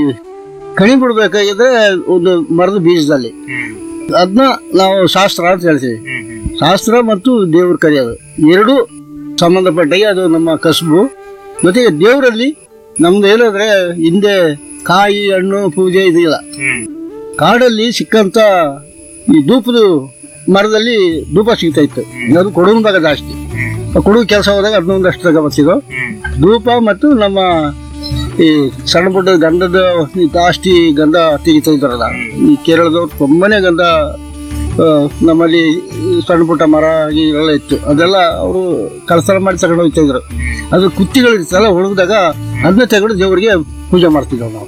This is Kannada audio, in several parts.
ಕಣಿ ಬಿಡ್ಬೇಕಾಗಿದ್ರೆ ಒಂದು ಮರದ ಬೀಜದಲ್ಲಿ ಅದನ್ನ ನಾವು ಶಾಸ್ತ್ರ ಅಂತ ಹೇಳ್ತೀವಿ ಶಾಸ್ತ್ರ ಮತ್ತು ದೇವ್ರ ಕರೆಯೋದು ಎರಡು ಸಂಬಂಧಪಟ್ಟಾಗೆ ಅದು ನಮ್ಮ ಕಸುಬು ಮತ್ತೆ ದೇವರಲ್ಲಿ ನಮ್ದು ಏನಂದ್ರೆ ಹಿಂದೆ ಕಾಯಿ ಹಣ್ಣು ಪೂಜೆ ಇದಿಲ್ಲ ಕಾಡಲ್ಲಿ ಸಿಕ್ಕಂತ ಈ ಧೂಪದ ಮರದಲ್ಲಿ ಧೂಪ ಸಿಗ್ತಾ ಇತ್ತು ಅದು ಕೊಡುವಂದಾಗ ಜಾಸ್ತಿ ಆ ಕೊಡುವ ಕೆಲಸ ಹೋದಾಗ ಅದನ್ನೊಂದಷ್ಟು ತಗೊಬರ್ತಿದ್ವು ಧೂಪ ಮತ್ತು ನಮ್ಮ ಈ ಸಣ್ಣ ಪುಟ್ಟ ಗಂಧದ ಈ ಜಾಸ್ತಿ ಗಂಧ ತೆಗಿತಾ ಇದ್ರಲ್ಲ ಈ ಕೇರಳದವ್ರು ತುಂಬಾನೇ ಗಂಧ ಆ, ನಮ್ಮಲ್ಲಿ ಈ ಸಣ್ಣ ಪುಟ್ಟ ಮರ ಎಲ್ಲ ಇತ್ತು ಅದೆಲ್ಲ ಅವರು ಕಳಸರ ಮಾಡಿ ತಗೊಂಡು ಹೋಗ್ತಾ ಇದ್ರು ಅದು ಕುತ್ತಿಗಳು ಇರ್ತಲ್ಲ ಒಣಗಿದಾಗ ಅದನ್ನ ತಗೊಂಡು ದೇವರಿಗೆ ಪೂಜೆ ಮಾಡ್ತಿದ್ದೆವು ನಾವು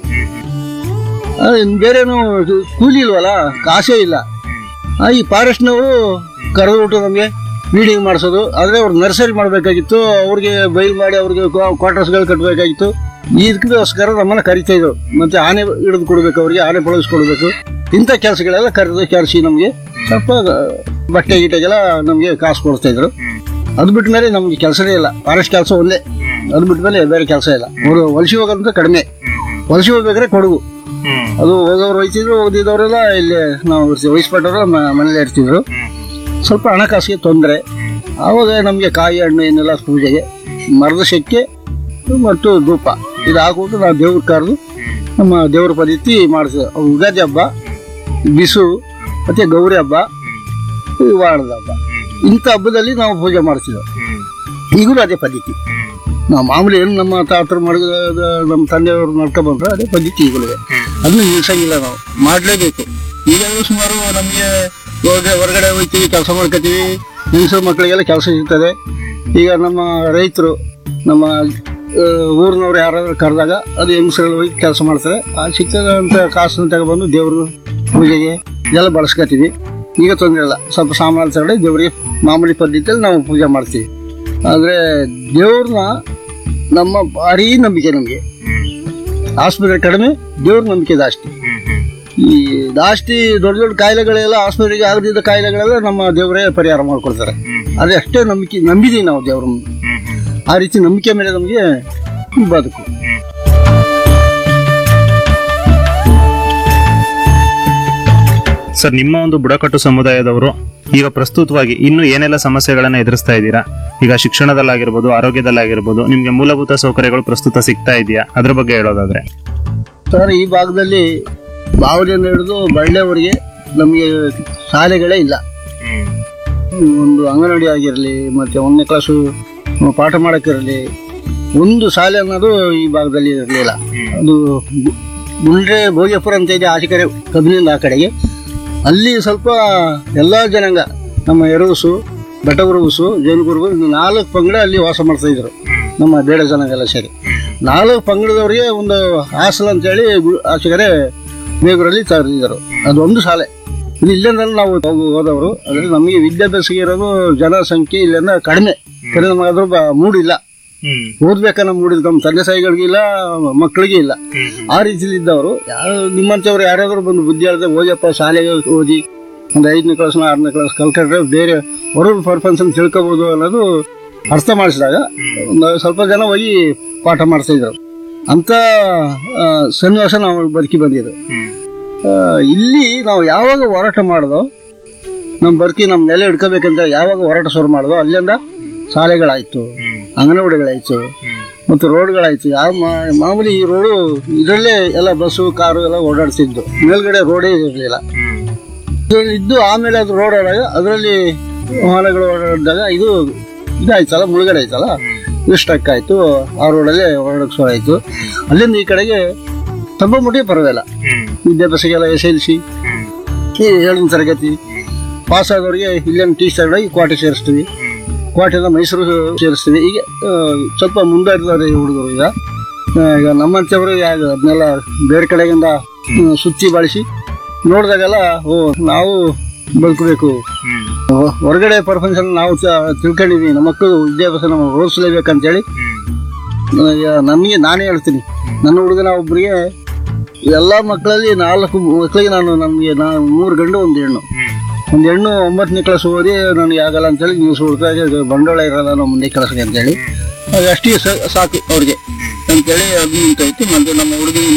ಆ, ಇನ್ ಬೇರೇನು ಇದು ಕೂಲಿ ಇಲ್ವಲ್ಲ ಕಾಸೇ ಇಲ್ಲ ಆ, ಈ ಫಾರೆಸ್ಟ್ನವರು ಕರೆದ್ಬಿಟ್ಟು ನಮಗೆ ವೀಡಿಂಗ್ ಮಾಡಿಸೋದು ಆದ್ರೆ ಅವ್ರು ನರ್ಸರಿ ಮಾಡಬೇಕಾಗಿತ್ತು ಅವ್ರಿಗೆ ಬೈಲ್ ಮಾಡಿ ಅವ್ರಿಗೆ ಕ್ವಾರ್ಟರ್ಸ್ಗಳು ಕಟ್ಟಬೇಕಾಗಿತ್ತು ಇದಕ್ಕೋಸ್ಕರ ನಮ್ಮನ್ನ ಕರಿತಾ ಇದ್ರು ಮತ್ತೆ ಆನೆ ಹಿಡಿದು ಕೊಡ್ಬೇಕು ಅವ್ರಿಗೆ ಆನೆ ಕೊಡಬೇಕು ಇಂಥ ಕೆಲಸಗಳೆಲ್ಲ ಕರೆದು ಕರೆಸಿ ನಮಗೆ ಸ್ವಲ್ಪ ಬಟ್ಟೆ ಗಿಟ್ಟೆಗೆಲ್ಲ ನಮಗೆ ಕಾಸು ಕೊಡ್ತಾ ಇದ್ರು ಅದು ಬಿಟ್ಟ ಮೇಲೆ ನಮ್ಗೆ ಕೆಲಸನೇ ಇಲ್ಲ ಫಾರೆಸ್ಟ್ ಕೆಲಸ ಒಂದೇ ಅದು ಬಿಟ್ಟ ಮೇಲೆ ಬೇರೆ ಕೆಲಸ ಇಲ್ಲ ಅವರು ವಲಸೆ ಹೋಗೋದಂತ ಕಡಿಮೆ ವಲಸೆ ಹೋಗ್ಬೇಕಾದ್ರೆ ಕೊಡಗು ಅದು ಹೋದವ್ರು ಹೋಯ್ತಿದ್ರು ಓದಿದವರೆಲ್ಲ ಇಲ್ಲಿ ನಾವು ಇರ್ತೀವಿ ವಯಸ್ಪಟ್ಟವರು ಮನೇಲಿ ಇರ್ತಿದ್ರು ಸ್ವಲ್ಪ ಹಣಕಾಸಿಗೆ ತೊಂದರೆ ಆವಾಗ ನಮಗೆ ಕಾಯಿ ಹಣ್ಣು ಏನೆಲ್ಲ ಪೂಜೆಗೆ ಮರದ ಸೆಕ್ಕೆ ಮತ್ತು ಧೂಪ ಇದು ಹಾಕ್ಬಿಟ್ಟು ನಾವು ದೇವ್ರ ಕರೆದು ನಮ್ಮ ದೇವ್ರ ಪದ್ಧತಿ ಮಾಡಿಸಿದ್ವಿ ಅವು ಯುಗಾದಿ ಹಬ್ಬ ಬಿಸು ಮತ್ತೆ ಗೌರಿ ಹಬ್ಬ ಈ ವಾರದ ಹಬ್ಬ ಇಂಥ ಹಬ್ಬದಲ್ಲಿ ನಾವು ಪೂಜೆ ಮಾಡ್ತಿದ್ದೆವು ಈಗಲೂ ಅದೇ ಪದ್ಧತಿ ನಾವು ಮಾಮೂಲಿ ಏನು ನಮ್ಮ ತಾತರು ಮಾಡಿದ ನಮ್ಮ ತಂದೆಯವರು ನಡ್ಕೊ ಬಂದ್ರು ಅದೇ ಪದ್ಧತಿ ಈಗಲೂ ಇದೆ. ಅದನ್ನ ನಿಲ್ಸಂಗಿಲ್ಲ ನಾವು ಮಾಡಲೇಬೇಕು ಈಗ ಸುಮಾರು ನಮಗೆ ಇವಾಗ ಹೊರಗಡೆ ಹೋಗ್ತೀವಿ ಕೆಲಸ ಮಾಡ್ಕೋತೀವಿ ಹೆಂಗಸರು ಮಕ್ಕಳಿಗೆಲ್ಲ ಕೆಲಸ ಸಿಗ್ತದೆ ಈಗ ನಮ್ಮ ರೈತರು ನಮ್ಮ ಆ, ಊರಿನವ್ರು ಯಾರಾದ್ರೂ ಕರೆದಾಗ ಅದು ಹೆಂಗಸರು ಹೋಗಿ ಕೆಲಸ ಮಾಡ್ತಾರೆ ಆ ಸಿಗ್ತದಂತ ಕಾಸನ್ನು ತಗೊಬಂದು ದೇವ್ರ ಪೂಜೆಗೆ ಇದೆಲ್ಲ ಬಳಸ್ಕೊತೀವಿ ಈಗ ತೊಂದರೆ ಇಲ್ಲ ಸ್ವಲ್ಪ ಸಾಮಾನು ತಗೊಂಡು ದೇವರಿಗೆ ಮಾಮೂಲಿ ಪದ್ಧತಿಯಲ್ಲಿ ನಾವು ಪೂಜೆ ಮಾಡ್ತೀವಿ ಆದರೆ ದೇವ್ರನ್ನ ನಮ್ಮ ಭಾರಿ ನಂಬಿಕೆ ನಮಗೆ ಆಸ್ಪತ್ರೆ ಕಡಿಮೆ ದೇವ್ರ ನಂಬಿಕೆ ಜಾಸ್ತಿ ಈ ಜಾಸ್ತಿ ದೊಡ್ಡ ದೊಡ್ಡ ಕಾಯಿಲೆಗಳೆಲ್ಲ ಆಸ್ಪತ್ರೆಗೆ ಆಗದಿದ್ದ ಕಾಯಿಲೆಗಳೆಲ್ಲ ನಮ್ಮ ದೇವರೇ ಪರಿಹಾರ ಮಾಡ್ಕೊಡ್ತಾರೆ ಅದೇ ಅಷ್ಟೇ ನಂಬಿಕೆ ನಂಬಿದೀವಿ ನಾವು ದೇವ್ರನ್ನ ಆ ರೀತಿ ನಂಬಿಕೆ ಮೇಲೆ ನಮಗೆ ಬದುಕು ಸರ್ ನಿಮ್ಮ ಒಂದು ಬುಡಕಟ್ಟು ಸಮುದಾಯದವರು ಈಗ ಪ್ರಸ್ತುತವಾಗಿ ಇನ್ನು ಏನೆಲ್ಲ ಸಮಸ್ಯೆಗಳನ್ನ ಎದುರಿಸ್ತಾ ಇದ್ದೀರಾ ಈಗ ಶಿಕ್ಷಣದಲ್ಲಾಗಿರ್ಬೋದು ಆರೋಗ್ಯದಲ್ಲಾಗಿರ್ಬೋದು ನಿಮ್ಗೆ ಮೂಲಭೂತ ಸೌಕರ್ಯಗಳು ಪ್ರಸ್ತುತ ಸಿಗ್ತಾ ಇದೆಯಾ ಅದ್ರ ಬಗ್ಗೆ ಹೇಳೋದಾದ್ರೆ ಸರ್ ಈ ಭಾಗದಲ್ಲಿ ಬಾವಲಿಯಿಂದ ಹಿಡಿದು ಬಳ್ಳೆವರೆಗೆ ನಮಗೆ ಶಾಲೆಗಳೇ ಇಲ್ಲ ಒಂದು ಅಂಗನವಾಡಿ ಆಗಿರಲಿ ಮತ್ತೆ ಒಂದನೇ ಕ್ಲಾಸು ಪಾಠ ಮಾಡೋಕ್ಕಿರಲಿ ಒಂದು ಶಾಲೆ ಅನ್ನೋದು ಈ ಭಾಗದಲ್ಲಿ ಇರಲಿಲ್ಲ ಅದು ಗು- ಗುಂಡ್ರೆ ಭೋಗ್ಯಪುರ ಅಂತ ಇದೆ ಆಚೆ ಕಡೆ ಕಬ್ಬಿನಿಂದ ಆ ಕಡೆಗೆ ಅಲ್ಲಿ ಸ್ವಲ್ಪ ಎಲ್ಲ ಜನಾಂಗ ನಮ್ಮ ಎರವಸು ಬೆಟ್ಟಗುರುಗುಸು ಜೈನಗುರುಗು ಇನ್ನು ನಾಲ್ಕು ಪಂಗಡ ಅಲ್ಲಿ ವಾಸ ಮಾಡ್ತಾ ಇದ್ರು ನಮ್ಮ ಬೇಡ ಜನಾಂಗ ಸೇರಿ ನಾಲ್ಕು ಪಂಗಡದವರಿಗೆ ಒಂದು ಹಾಸಲ್ ಅಂತೇಳಿ ಗು- ಆಚೆ ಕಡೆ ಬೇಗೂರಲ್ಲಿ ತರಿದ್ರು ಅದೊಂದು ಶಾಲೆ ಇದು ಇಲ್ಲಿಂದ ನಾವು ಹೋಗ್- ಹೋದವರು ಅದ್ರಲ್ಲಿ ನಮಗೆ ವಿದ್ಯಾಭ್ಯಾಸ ಇರೋದು ಜನಸಂಖ್ಯೆ ಇಲ್ಲಿಂದ ಕಡಿಮೆ ಕಡಿಮೆ ನಮಗೆ ಅದ್ರ ಬ- ಮೂಡಿಲ್ಲ ಓದ್ಬೇಕನ್ನೋ ಮೂಡಿಲ್ಲ ನಮ್ಮ ತಂದೆ ತಾಯಿಗಳಿಗೆ ಇಲ್ಲ ಮಕ್ಕಳಿಗೆ ಇಲ್ಲ ಆ ರೀತಿಲಿ ಇದ್ದವರು ಯಾರು ನಿಮ್ಮಂಥವ್ರು ಯಾರಾದ್ರೂ ಬಂದು ಬುದ್ಧಿ ಹೇಳಿದ್ರೆ ಓದಿಯಪ್ಪ ಶಾಲೆಗೆ ಓದಿ ಒಂದು ಐದನೇ ಕ್ಲಾಸ್ ಆರನೇ ಕ್ಲಾಸ್ ಕಲ್ಕೊಂಡ್ರೆ ಬೇರೆ ಹೊರ ಪರ್ಫಾರ್ಮೆನ್ಸ್ ಅಂತ ತಿಳ್ಕೊಬೋದು ಅನ್ನೋದು ಅರ್ಥ ಮಾಡಿಸಿದಾಗ ಒಂದು ಸ್ವಲ್ಪ ಜನ ಹೋಗಿ ಪಾಠ ಮಾಡ್ತಾ ಇದ್ರು ಅಂತ ಆ, ಸನ್ನಿವಾಸ ನಾವು ಬದುಕಿ ಬಂದಿದ್ದು ಆ, ಇಲ್ಲಿ ನಾವು ಯಾವಾಗ ಹೋರಾಟ ಮಾಡ್ದೋ ನಮ್ಮ ಬದುಕಿ ನಮ್ಮ ನೆಲೆ ಹಿಡ್ಕೋಬೇಕಂತ ಯಾವಾಗ ಹೋರಾಟ ಶುರು ಮಾಡ್ದೋ ಅಲ್ಲಿಂದ ಶಾಲೆಗಳಾಯ್ತು ಅಂಗನವಾಡಿಗಳಾಯ್ತು ಮತ್ತು ರೋಡ್ಗಳಾಯ್ತು ಯಾವ ಮಾ- ಮಾಮೂಲಿ ಈ ರೋಡು ಇದರಲ್ಲೇ ಎಲ್ಲ ಬಸ್ಸು ಕಾರು ಎಲ್ಲ ಓಡಾಡ್ತಿದ್ದು ಮೇಲ್ಗಡೆ ರೋಡೇ ಇರಲಿಲ್ಲ ಇದ್ದು ಆಮೇಲೆ ಅದು ರೋಡ್ ಆದಾಗ ಅದರಲ್ಲಿ ವಾಹನಗಳು ಓಡಾಡಿದಾಗ ಇದು ಇದಾಯ್ತಲ್ಲ ಮುಳುಗಡೆ ಆಯ್ತಲ್ಲ ಇದು ಸ್ಟಕ್ ಆಯ್ತು ಆ ರೋಡಲ್ಲೇ ಓಡಾಡಕ್ಕೆ ಶುರು ಆಯ್ತು ಅಲ್ಲಿಂದ ಈ ಕಡೆಗೆ ತುಂಬ ಮುಟ್ಟಿಗೆ ಪರವಾಗಿಲ್ಲ ವಿದ್ಯಾಭ್ಯಾಸಕ್ಕೆಲ್ಲ ಎಸ್ ಎಲ್ ಸಿ ಏಳನೇ ತರಗತಿ ಪಾಸ್ ಆದವರಿಗೆ ಇಲ್ಲೇನು ಟೀ ಹೋಗಿ ಕೋಟೆ ಸೇರಿಸ್ತೀವಿ ಕೋಟೆಯಿಂದ ಮೈಸೂರು ಸೇರಿಸ್ತೀವಿ ಈಗ ಆ, ಸ್ವಲ್ಪ ಮುಂದುವರಿದವ್ರೆ ಈ ಹುಡುಗರು ಈಗ ಆ, ಈಗ ನಮ್ಮಂಥವ್ರು ಯಾರು ಅದನ್ನೆಲ್ಲ ಬೇರೆ ಕಡೆಗಿಂದ ಆ, ಸುತ್ತಿ ಬಳಸಿ ನೋಡಿದಾಗೆಲ್ಲ ಓ ನಾವು ಬದುಕಬೇಕು ಹೊ- ಹೊರಗಡೆ ಪರ್ಫಾರ್ಮೆನ್ಸ್ ನಾವು ತ- ತಿಳ್ಕೊಂಡಿದ್ವಿ ನಮ್ಮ ಮಕ್ಕಳು ವಿದ್ಯಾಭ್ಯಾಸ ನಾವು ಓದಿಸ್ಲೇಬೇಕಂತೇಳಿ ನನಗೆ ನಾನೇ ಹೇಳ್ತೀನಿ ನನ್ನ ಹುಡುಗನ ಒಬ್ಬರಿಗೆ ಎಲ್ಲ ಮಕ್ಕಳಲ್ಲಿ ನಾಲ್ಕು ಮಕ್ಕಳಿಗೆ ನಾನು ನಮಗೆ ನಾನು ಮೂರು ಗಂಡು ಒಂದು ಹೆಣ್ಣು ಒಂದು ಹೆಣ್ಣು ಒಂಬತ್ತನೇ ಕ್ಲಾಸ್ ಓದಿ ನನಗೆ ಆಗಲ್ಲ ಅಂತೇಳಿ ನೀವು ಹುಡುಗ ಬಂಡವಾಳ ಇರಲ್ಲ ನಾವು ಮುಂದೆ ಕೆಲಸಕ್ಕೆ ಅಂತೇಳಿ ಅದು ಅಷ್ಟೇ ಸಾಕು ಅವ್ರಿಗೆ ಅಂತೇಳಿ ಅದು ನಿಂತೈತಿ ಮತ್ತೆ ನಮ್ಮ ಹುಡುಗಿ